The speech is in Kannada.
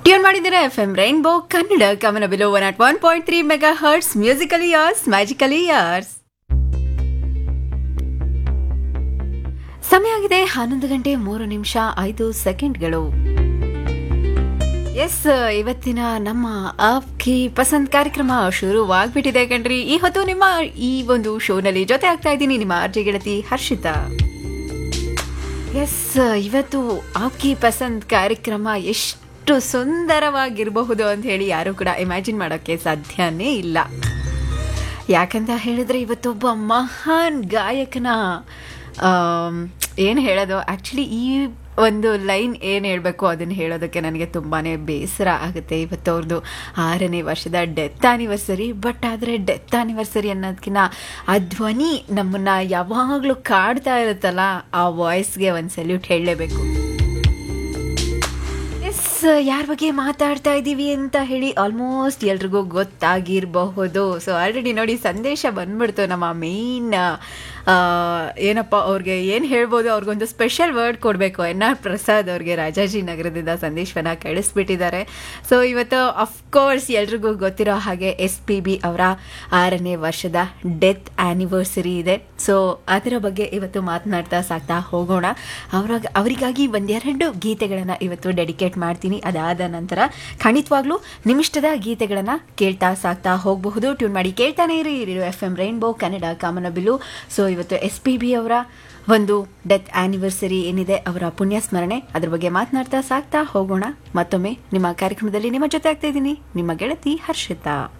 ಟ್ಯೂನ್ ಮಾಡಿದ್ದೀರಾ ಎಫ್ ಎಂ ರೈನ್ಬೋ ಕನ್ನಡ ಕಮನ ಬಿಲೋ one oh one point three megahertz musically yours magically yours ಸಮಯ ಆಗಿದೆ ಹನ್ನೊಂದು ಗಂಟೆ ಮೂರು ನಿಮಿಷ ಐದು ಸೆಕೆಂಡ್ಗಳು ಎಸ್ ಇವತ್ತಿನ ನಮ್ಮ ಆಪ್ಕಿ ಪಸಂದ್ ಕಾರ್ಯಕ್ರಮ ಶುರುವಾಗ್ಬಿಟ್ಟಿದೆ ಕಣ್ರಿ ಈ ಹೊತ್ತು ನಿಮ್ಮ ಈ ಒಂದು ಶೋನಲ್ಲಿ ಜೊತೆ ಆಗ್ತಾ ಇದ್ದೀನಿ ನಿಮ್ಮ ಆರ್ಜಿ ಗೆಳತಿ ಹರ್ಷಿತಾ ಎಸ್ ಇವತ್ತು ಆಪ್ಕಿ ಪಸಂದ್ ಕಾರ್ಯಕ್ರಮ ಎಷ್ಟು ಸುಂದರವಾಗಿರಬಹುದು ಅಂತ ಹೇಳಿ ಯಾರು ಕೂಡ ಇಮ್ಯಾಜಿನ್ ಮಾಡೋಕ್ಕೆ ಸಾಧ್ಯನೇ ಇಲ್ಲ ಯಾಕಂತ ಹೇಳಿದ್ರೆ ಇವತ್ತೊಬ್ಬ ಮಹಾನ್ ಗಾಯಕನ ಏನು ಹೇಳೋದು ಆ್ಯಕ್ಚುಲಿ ಈ ಒಂದು ಲೈನ್ ಏನು ಹೇಳಬೇಕು ಅದನ್ನು ಹೇಳೋದಕ್ಕೆ ನನಗೆ ತುಂಬಾ ಬೇಸರ ಆಗುತ್ತೆ ಇವತ್ತು ಅವ್ರದ್ದು ಆರನೇ ವರ್ಷದ ಡೆತ್ ಆನಿವರ್ಸರಿ ಬಟ್ ಆದರೆ ಡೆತ್ ಆನಿವರ್ಸರಿ ಅನ್ನೋದಕ್ಕಿಂತ ಆ ಧ್ವನಿ ನಮ್ಮನ್ನು ಯಾವಾಗಲೂ ಕಾಡ್ತಾ ಇರುತ್ತಲ್ಲ ಆ ವಾಯ್ಸ್ಗೆ ಒಂದು ಸಲ್ಯೂಟ್ ಹೇಳಲೇಬೇಕು ಎಸ್ ಯಾರ ಬಗ್ಗೆ ಮಾತಾಡ್ತಾ ಇದ್ದೀವಿ ಅಂತ ಹೇಳಿ ಆಲ್ಮೋಸ್ಟ್ ಎಲ್ರಿಗೂ ಗೊತ್ತಾಗಿರಬಹುದು ಸೊ ಆಲ್ರೆಡಿ ನೋಡಿ ಸಂದೇಶ ಬಂದ್ಬಿಡ್ತು ನಮ್ಮ ಮೇನ್ ಏನಪ್ಪ ಅವ್ರಿಗೆ ಏನು ಹೇಳ್ಬೋದು ಅವ್ರಿಗೊಂದು ಸ್ಪೆಷಲ್ ವರ್ಡ್ ಕೊಡಬೇಕು ಎನ್ ಆರ್ ಪ್ರಸಾದ್ ಅವ್ರಿಗೆ ರಾಜಾಜಿ ನಗರದಿಂದ ಸಂದೇಶವನ್ನು ಕಳಿಸ್ಬಿಟ್ಟಿದ್ದಾರೆ ಸೊ ಇವತ್ತು ಅಫ್ಕೋರ್ಸ್ ಎಲ್ರಿಗೂ ಗೊತ್ತಿರೋ ಹಾಗೆ ಎಸ್ ಪಿ ಬಿ ಅವರ ಆರನೇ ವರ್ಷದ ಡೆತ್ ಆ್ಯನಿವರ್ಸರಿ ಇದೆ ಸೊ ಅದರ ಬಗ್ಗೆ ಇವತ್ತು ಮಾತನಾಡ್ತಾ ಸಾಕ್ತಾ ಹೋಗೋಣ ಅವರ ಅವರಿಗಾಗಿ ಒಂದೆರಡು ಗೀತೆಗಳನ್ನು ಇವತ್ತು ಡೆಡಿಕೇಟ್ ಮಾಡ್ತೀನಿ ಅದಾದ ನಂತರ ಖಂಡಿತವಾಗ್ಲೂ ನಿಮಿಷ್ಟದ ಗೀತೆಗಳನ್ನು ಕೇಳ್ತಾ ಸಾಕ್ತಾ ಹೋಗಬಹುದು ಟ್ಯೂನ್ ಮಾಡಿ ಕೇಳ್ತಾನೆ ಇರಿ ಇರೋ ಎಫ್ ಎಂ ರೈನ್ಬೋ ಕನ್ನಡ ಕಾಮನಬಿಲ್ಲು ಸೊ ಇವತ್ತು ಎಸ್ ಪಿ ಬಿ ಅವರ ಒಂದು ಡೆತ್ ಆ್ಯನಿವರ್ಸರಿ ಏನಿದೆ ಅವರ ಪುಣ್ಯ ಸ್ಮರಣೆ ಅದ್ರ ಬಗ್ಗೆ ಮಾತನಾಡ್ತಾ ಸಾಕ್ತಾ ಹೋಗೋಣ ಮತ್ತೊಮ್ಮೆ ನಿಮ್ಮ ಕಾರ್ಯಕ್ರಮದಲ್ಲಿ ನಿಮ್ಮ ಜೊತೆ ಆಗ್ತಾ ಇದ್ದೀನಿ ನಿಮ್ಮ ಗೆಳತಿ ಹರ್ಷಿತಾ